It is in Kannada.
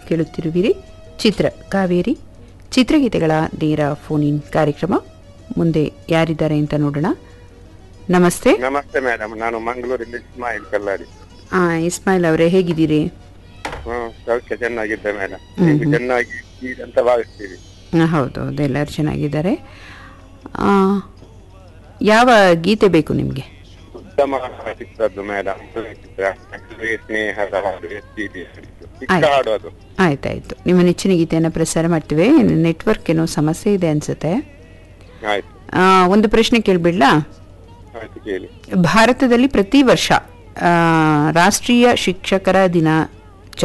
ಕೇಳುತ್ತಿರುವಿರಿ ಚಿತ್ರ ಕಾವೇರಿ ಚಿತ್ರಗೀತೆಗಳ ನೇರ ಫೋನ್ ಇನ್ ಕಾರ್ಯಕ್ರಮ ಮುಂದೆ ಯಾರಿದ್ದಾರೆ ಅಂತ ನೋಡೋಣ ನಮಸ್ತೆ ನಮಸ್ತೆ ಮೇಡಮ್ ನಾನು ಮಂಗಳೂರಿಂದ ಇಸ್ಮಾಯಿಲ್ ಕಲ್ಲಾಡಿ ಆ, ಇಸ್ಮಾಯಿಲ್ ಅವರೇ ಹೇಗಿದ್ದೀರಿ ಹ್ಮ್ ಸೌಖ್ಯ ಚೆನ್ನಾಗಿದ್ದೆ ಮೇಡಮ್ ನೀವು ಚೆನ್ನಾಗಿ ಇದ್ದೀರಿ ಅಂತ ಭಾವಿಸ್ತೀವಿ ಆ, ಹೌದು ಹೌದು ಎಲ್ಲರೂ ಚೆನ್ನಾಗಿದ್ದಾರೆ ಆ, ಯಾವ ಗೀತೆ ಬೇಕು ನಿಮಗೆ ಉತ್ತಮ ಚಿತ್ರದ್ದು ಮೇಡಮ್ ಚಿತ್ರ ಮದುವೆ ಸ್ನೇಹದ ಹಾಡು ಎಸ್ಟಿಡಿ ಚಿಕ್ಕ ಆಯ್ತು. ಹಾಡು ಅದು ಆಯ್ತಾಯ್ತು ನಿಮ್ಮ ನೆಚ್ಚಿನ ಗೀತೆಯನ್ನು ಪ್ರಸಾರ ಮಾಡ್ತೀವಿ ನೆಟ್ವರ್ಕ್ ಏನೋ ಸಮಸ್ಯೆ ಇದೆ ಅನ್ಸುತ್ತೆ ಆಯ್ತು ಆ, ಒಂದು ಪ್ರಶ್ನೆ ಕೇಳ್ಬಿಡ್ಲಾ ಆಯ್ತು ಕೇಳಿ ಭಾರತದಲ್ಲಿ ಪ್ರತಿ ವರ್ಷ ಆ, ರಾಷ್ಟ್ರೀಯ ಶಿಕ್ಷಕರ ದಿನ